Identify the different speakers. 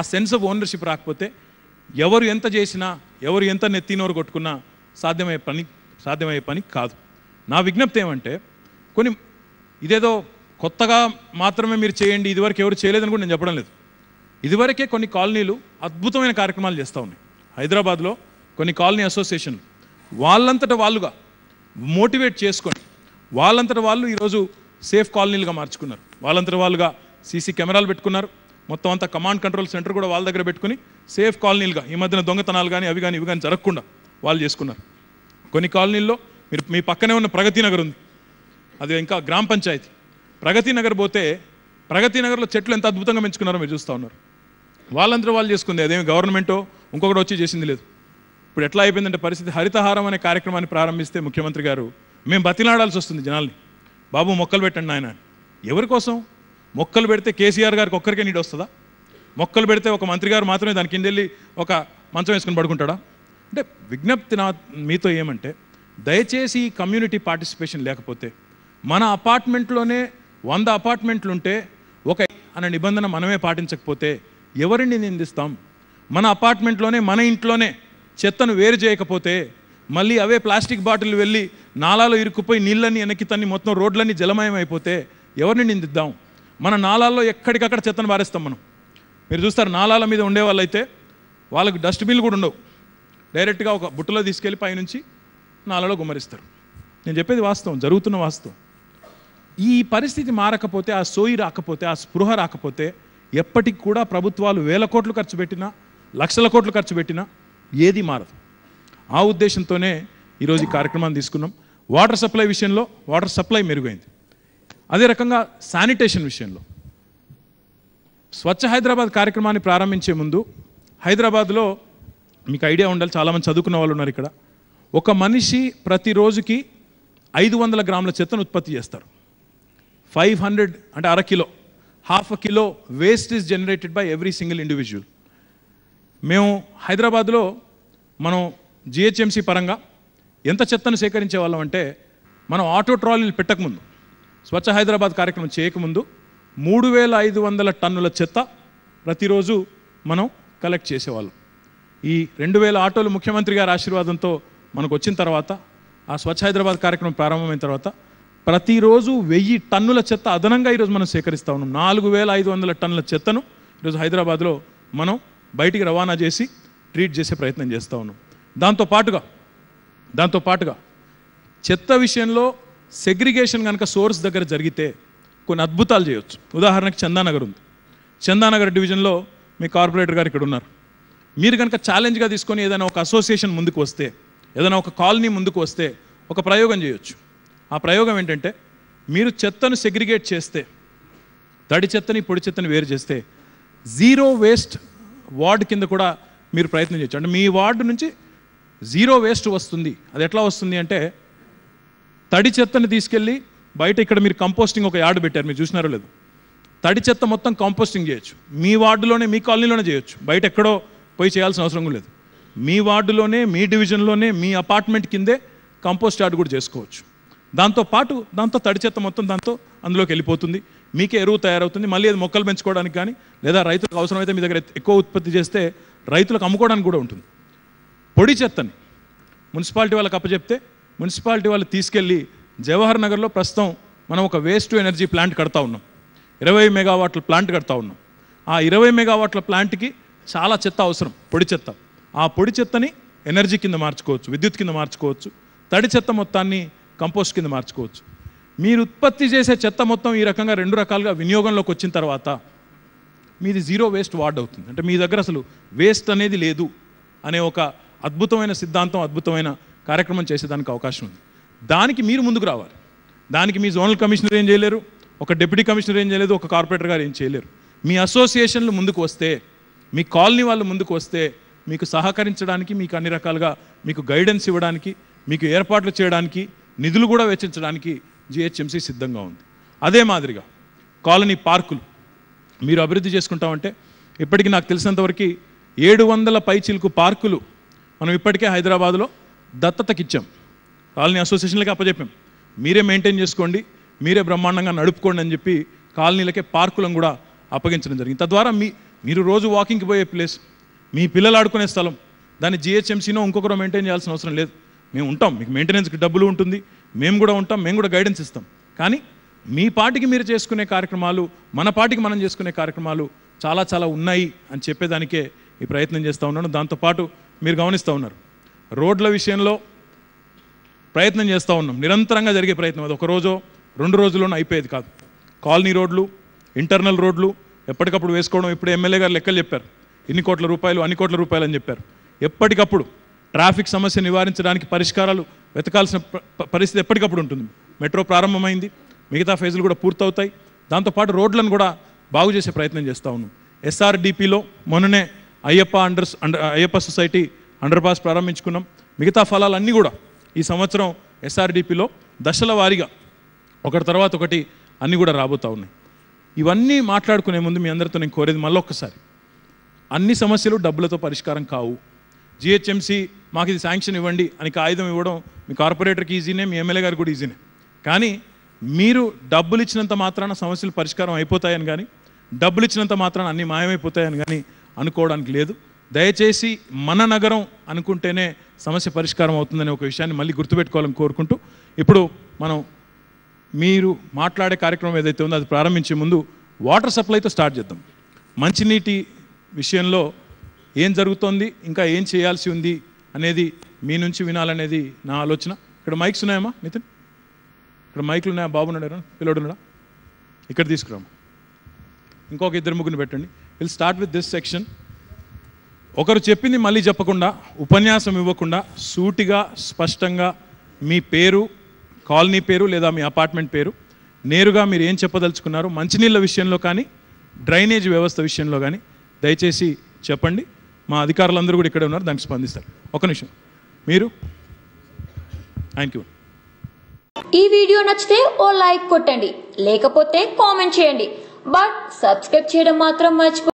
Speaker 1: sense of ownership రాకపోతే ఎవరు ఎంత చేసినా ఎవరు ఎంత నెత్తినోరు కొట్టుకున్నా సాధ్యమయ్యే పని సాధ్యమయ్యే పని కాదు నా విజ్ఞప్తి ఏమంటే కొన్ని ఇదేదో కొత్తగా మాత్రమే మీరు చేయండి ఇదివరకు ఎవరు చేయలేదని కూడా నేను చెప్పడం లేదు ఇదివరకే కొన్ని కాలనీలు అద్భుతమైన కార్యక్రమాలు చేస్తూ ఉన్నాయి హైదరాబాద్లో కొన్ని కాలనీ అసోసియేషన్లు వాళ్ళంతట వాళ్ళుగా మోటివేట్ చేసుకొని వాళ్ళంతట వాళ్ళు ఈరోజు సేఫ్ కాలనీలుగా మార్చుకున్నారు వాళ్ళంతట వాళ్ళుగా సీసీ కెమెరాలు పెట్టుకున్నారు మొత్తం అంతా కమాండ్ కంట్రోల్ సెంటర్ కూడా వాళ్ళ దగ్గర పెట్టుకుని సేఫ్ కాలనీలుగా ఈ మధ్యన దొంగతనాలు కానీ అవి కానీ ఇవి కానీ జరగకుండా వాళ్ళు చేసుకున్నారు కొన్ని కాలనీల్లో మీరు మీ పక్కనే ఉన్న ప్రగతి నగర్ ఉంది అది ఇంకా గ్రామ పంచాయతీ ప్రగతి నగర్ పోతే ప్రగతి నగర్లో చెట్లు ఎంత అద్భుతంగా పెంచుకున్నారో మీరు చూస్తూ ఉన్నారు వాళ్ళందరూ వాళ్ళు చేసుకుంది అదేమి గవర్నమెంటో ఇంకొకటి వచ్చి చేసింది లేదు ఇప్పుడు ఎట్లా అయిపోయిందంటే పరిస్థితి హరితహారం అనే కార్యక్రమాన్ని ప్రారంభిస్తే ముఖ్యమంత్రి గారు మేము బతిలాడాల్సి వస్తుంది జనాల్ని బాబు మొక్కలు పెట్టండి ఆయన ఎవరి కోసం మొక్కలు పెడితే కేసీఆర్ గారికి ఒక్కరికే నీడు వస్తుందా మొక్కలు పెడితే ఒక మంత్రి గారు మాత్రమే దాని కింద వెళ్ళి ఒక మంచం వేసుకుని పడుకుంటాడా అంటే విజ్ఞప్తి నా మీతో ఏమంటే దయచేసి ఈ కమ్యూనిటీ పార్టిసిపేషన్ లేకపోతే మన అపార్ట్మెంట్లోనే వంద అపార్ట్మెంట్లు ఉంటే ఒక అనే నిబంధన మనమే పాటించకపోతే ఎవరిని నిందిస్తాం మన అపార్ట్మెంట్లోనే మన ఇంట్లోనే చెత్తను వేరు చేయకపోతే మళ్ళీ అవే ప్లాస్టిక్ బాటిల్ వెళ్ళి నాలాలో ఇరుక్కుపోయి నీళ్ళని వెనక్కి తన్ని మొత్తం రోడ్లన్నీ జలమయం అయిపోతే ఎవరిని నిందిద్దాం మన నాలాల్లో ఎక్కడికక్కడ చెత్తను పారేస్తాం మనం మీరు చూస్తారు నాలాల మీద ఉండే వాళ్ళైతే వాళ్ళకి డస్ట్బిన్లు కూడా ఉండవు డైరెక్ట్గా ఒక బుట్టలో తీసుకెళ్ళి పైనుంచి నాలలో గుమ్మరిస్తారు నేను చెప్పేది వాస్తవం జరుగుతున్న వాస్తవం ఈ పరిస్థితి మారకపోతే ఆ సోయి రాకపోతే ఆ స్పృహ రాకపోతే ఎప్పటికి కూడా ప్రభుత్వాలు వేల కోట్లు ఖర్చు పెట్టినా లక్షల కోట్లు ఖర్చు పెట్టినా ఏది మారదు ఆ ఉద్దేశంతోనే ఈరోజు ఈ కార్యక్రమాన్ని తీసుకున్నాం వాటర్ సప్లై విషయంలో వాటర్ సప్లై మెరుగైంది అదే రకంగా శానిటేషన్ విషయంలో స్వచ్ఛ హైదరాబాద్ కార్యక్రమాన్ని ప్రారంభించే ముందు హైదరాబాద్లో మీకు ఐడియా ఉండాలి చాలామంది చదువుకున్న వాళ్ళు ఉన్నారు ఇక్కడ ఒక మనిషి ప్రతిరోజుకి ఐదు వందల గ్రాముల చెత్తను ఉత్పత్తి చేస్తారు ఫైవ్ హండ్రెడ్ అంటే అర kilo half a kilo waste is generated by every single individual మేము హైదరాబాద్లో మనం జిహెచ్ఎంసీ పరంగా ఎంత చెత్తను సేకరించే వాళ్ళం అంటే మనం ఆటో ట్రాలీలు పెట్టకముందు స్వచ్ఛ హైదరాబాద్ కార్యక్రమం చేయకముందు మూడు వేల ఐదు వందల టన్నుల చెత్త ప్రతిరోజు మనం కలెక్ట్ చేసేవాళ్ళం ఈ రెండు వేల ఆటోలు ముఖ్యమంత్రి గారి ఆశీర్వాదంతో మనకు వచ్చిన తర్వాత ఆ స్వచ్ఛ హైదరాబాద్ కార్యక్రమం ప్రారంభమైన తర్వాత ప్రతిరోజు వెయ్యి టన్నుల చెత్త అదనంగా ఈరోజు మనం సేకరిస్తూ ఉన్నాం నాలుగు వేల ఐదు వందల టన్నుల చెత్తను ఈరోజు హైదరాబాద్లో మనం బయటికి రవాణా చేసి ట్రీట్ చేసే ప్రయత్నం చేస్తూ ఉన్నాం దాంతో పాటుగా దాంతో పాటుగా చెత్త విషయంలో సెగ్రిగేషన్ కనుక సోర్స్ దగ్గర జరిగితే కొన్ని అద్భుతాలు చేయొచ్చు ఉదాహరణకి చందానగర్ ఉంది చందానగర్ డివిజన్లో మీ కార్పొరేటర్ గారు ఇక్కడ ఉన్నారు మీరు కనుక ఛాలెంజ్గా తీసుకొని ఏదైనా ఒక అసోసియేషన్ ముందుకు వస్తే ఏదైనా ఒక కాలనీ ముందుకు వస్తే ఒక ప్రయోగం చేయొచ్చు ఆ ప్రయోగం ఏంటంటే మీరు చెత్తను సెగ్రిగేట్ చేస్తే తడి చెత్తని పొడి చెత్తని వేరు చేస్తే జీరో వేస్ట్ వార్డ్ కింద కూడా మీరు ప్రయత్నం చేయొచ్చు అంటే మీ వార్డు నుంచి జీరో వేస్ట్ వస్తుంది అది ఎట్లా వస్తుంది అంటే తడి చెత్తని తీసుకెళ్ళి బయట ఇక్కడ మీరు కంపోస్టింగ్ ఒక యార్డు పెట్టారు మీరు చూసినారో లేదు తడి చెత్త మొత్తం కంపోస్టింగ్ చేయొచ్చు మీ వార్డులోనే మీ కాలనీలోనే చేయొచ్చు బయట ఎక్కడో పోయి చేయాల్సిన అవసరం కూడా లేదు మీ వార్డులోనే మీ డివిజన్లోనే మీ అపార్ట్మెంట్ కిందే కంపోస్ట్ యార్డ్ కూడా చేసుకోవచ్చు దాంతో పాటు దాంతో తడి చెత్త మొత్తం దాంతో అందులోకి వెళ్ళిపోతుంది మీకే ఎరువు తయారవుతుంది మళ్ళీ అది మొక్కలు పెంచుకోవడానికి కానీ లేదా రైతులకు అవసరమైతే మీ దగ్గర ఎక్కువ ఉత్పత్తి చేస్తే రైతులకు అమ్ముకోవడానికి కూడా ఉంటుంది పొడి చెత్తని మున్సిపాలిటీ వాళ్ళకి అప్పచెప్తే మున్సిపాలిటీ వాళ్ళు తీసుకెళ్ళి జవహర్ నగర్లో ప్రస్తుతం మనం ఒక వేస్ట్ టు ఎనర్జీ ప్లాంట్ కడతా ఉన్నాం ఇరవై మెగావాట్ల ప్లాంట్ కడతా ఉన్నాం ఆ ఇరవై మెగావాట్ల ప్లాంట్కి చాలా చెత్త అవసరం పొడి చెత్త ఆ పొడి చెత్తని ఎనర్జీ కింద మార్చుకోవచ్చు విద్యుత్ కింద మార్చుకోవచ్చు తడి చెత్త మొత్తాన్ని కంపోస్ట్ కింద మార్చుకోవచ్చు మీరు ఉత్పత్తి చేసే చెత్త మొత్తం ఈ రకంగా రెండు రకాలుగా వినియోగంలోకి వచ్చిన తర్వాత మీది జీరో వేస్ట్ వార్డ్ అవుతుంది అంటే మీ దగ్గర అసలు వేస్ట్ అనేది లేదు అనే ఒక అద్భుతమైన సిద్ధాంతం అద్భుతమైన కార్యక్రమం చేసేదానికి అవకాశం ఉంది దానికి మీరు ముందుకు రావాలి దానికి మీ జోనల్ కమిషనర్ ఏం చేయలేరు ఒక డిప్యూటీ కమిషనర్ ఏం చేయలేదు ఒక కార్పొరేటర్ గారు ఏం చేయలేరు మీ అసోసియేషన్లు ముందుకు వస్తే మీ కాలనీ వాళ్ళు ముందుకు వస్తే మీకు సహకరించడానికి మీకు అన్ని రకాలుగా మీకు గైడెన్స్ ఇవ్వడానికి మీకు ఏర్పాట్లు చేయడానికి నిధులు కూడా వెచ్చించడానికి జిహెచ్ఎంసీ సిద్ధంగా ఉంది అదే మాదిరిగా కాలనీ పార్కులు మీరు అభివృద్ధి చేసుకుంటామంటే ఇప్పటికీ నాకు తెలిసినంతవరకు ఏడు వందల పైచిలుకు పార్కులు మనం ఇప్పటికే హైదరాబాద్లో దత్తతకిచ్చాం కాలనీ అసోసియేషన్లకి అప్పచెప్పాం మీరే మెయింటైన్ చేసుకోండి మీరే బ్రహ్మాండంగా నడుపుకోండి అని చెప్పి కాలనీలకే పార్కులను కూడా అప్పగించడం జరిగింది తద్వారా మీ మీరు రోజు వాకింగ్కి పోయే ప్లేస్ మీ పిల్లలు ఆడుకునే స్థలం దాన్ని జిహెచ్ఎంసీనో ఇంకొకరో మెయింటైన్ చేయాల్సిన అవసరం లేదు మేము ఉంటాం మీకు మెయింటెనెన్స్కి డబ్బులు ఉంటుంది మేము కూడా ఉంటాం మేము కూడా గైడెన్స్ ఇస్తాం కానీ మీ పాటికి మీరు చేసుకునే కార్యక్రమాలు మన పాటికి మనం చేసుకునే కార్యక్రమాలు చాలా చాలా ఉన్నాయి అని చెప్పేదానికే ఈ ప్రయత్నం చేస్తూ ఉన్నాను దాంతోపాటు మీరు గమనిస్తూ ఉన్నారు రోడ్ల విషయంలో ప్రయత్నం చేస్తూ ఉన్నాం నిరంతరంగా జరిగే ప్రయత్నం అది ఒక రోజో రెండు రోజుల్లోనూ అయిపోయేది కాదు కాలనీ రోడ్లు ఇంటర్నల్ రోడ్లు ఎప్పటికప్పుడు వేసుకోవడం ఇప్పుడు ఎమ్మెల్యే గారు లెక్కలు చెప్పారు ఇన్ని కోట్ల రూపాయలు అన్ని కోట్ల రూపాయలు అని చెప్పారు ఎప్పటికప్పుడు ట్రాఫిక్ సమస్య నివారించడానికి పరిష్కారాలు వెతకాల్సిన ప- ప- పరిస్థితి ఎప్పటికప్పుడు ఉంటుంది మెట్రో ప్రారంభమైంది మిగతా ఫేజులు కూడా పూర్తవుతాయి దాంతోపాటు రోడ్లను కూడా బాగు చేసే ప్రయత్నం చేస్తూ ఉన్నాం ఎస్ఆర్డిపిలో మొన్ననే Ayyappa under under Ayyappa society underpass ప్రారంభించుకున్నాం మిగతా ఫలాలన్నీ కూడా ఈ సంవత్సరం ఎస్ఆర్డిపిలో దశల వారీగా ఒకటి తర్వాత ఒకటి అన్నీ కూడా రాబోతూ ఉన్నాయి ఇవన్నీ మాట్లాడుకునే ముందు మీ అందరితో నేను కోరేది మళ్ళొక్కసారి అన్ని సమస్యలు డబ్బులతో పరిష్కారం కావు జిహెచ్ఎంసీ మాకు ఇది శాంక్షన్ ఇవ్వండి అని కాగితం ఇవ్వడం మీ కార్పొరేటర్కి ఈజీనే మీ ఎమ్మెల్యే గారికి కూడా ఈజీనే కానీ మీరు డబ్బులు ఇచ్చినంత మాత్రాన సమస్యలు పరిష్కారం అయిపోతాయని కానీ డబ్బులు ఇచ్చినంత మాత్రాన అన్ని మాయమైపోతాయని కానీ అనుకోవడానికి లేదు దయచేసి మన నగరం అనుకుంటేనే సమస్య పరిష్కారం అవుతుందనే ఒక విషయాన్ని మళ్ళీ గుర్తుపెట్టుకోవాలని కోరుకుంటూ ఇప్పుడు మనం మీరు మాట్లాడే కార్యక్రమం ఏదైతే ఉందో అది ప్రారంభించే ముందు వాటర్ సప్లైతో స్టార్ట్ చేద్దాం మంచినీటి విషయంలో ఏం జరుగుతోంది ఇంకా ఏం చేయాల్సి ఉంది అనేది మీ నుంచి వినాలనేది నా ఆలోచన ఇక్కడ మైక్స్ ఉన్నాయమ్మా నితిన్ ఇక్కడ మైక్లు ఉన్నాయా బాబున్నాడా పిల్లోడు ఉన్నాడా ఇక్కడ తీసుకురాము ఇంకొక ఇద్దరు ముగ్గురు పెట్టండి will start with this section ఒకరు చెప్పింది మళ్ళీ చెప్పకుండా ఉపన్యాసం ఇవ్వకుండా సూటిగా స్పష్టంగా మీ పేరు కాలనీ పేరు లేదా మీ అపార్ట్మెంట్ పేరు నేరుగా మీరు ఏం చెప్పదలుచుకున్నారు మంచినీళ్ళ విషయంలో కానీ డ్రైనేజ్ వ్యవస్థ విషయంలో కానీ దయచేసి చెప్పండి మా అధికారులందరూ కూడా ఇక్కడే ఉన్నారు దానికి స్పందిస్తారు ఒక నిమిషం మీరు థ్యాంక్ యూ
Speaker 2: ఈ వీడియో నచ్చితే ఓ లైక్ కొట్టండి లేకపోతే కామెంట్ చేయండి బట్ సబ్స్క్రైబ్ చేయడం మాత్రం మర్చిపో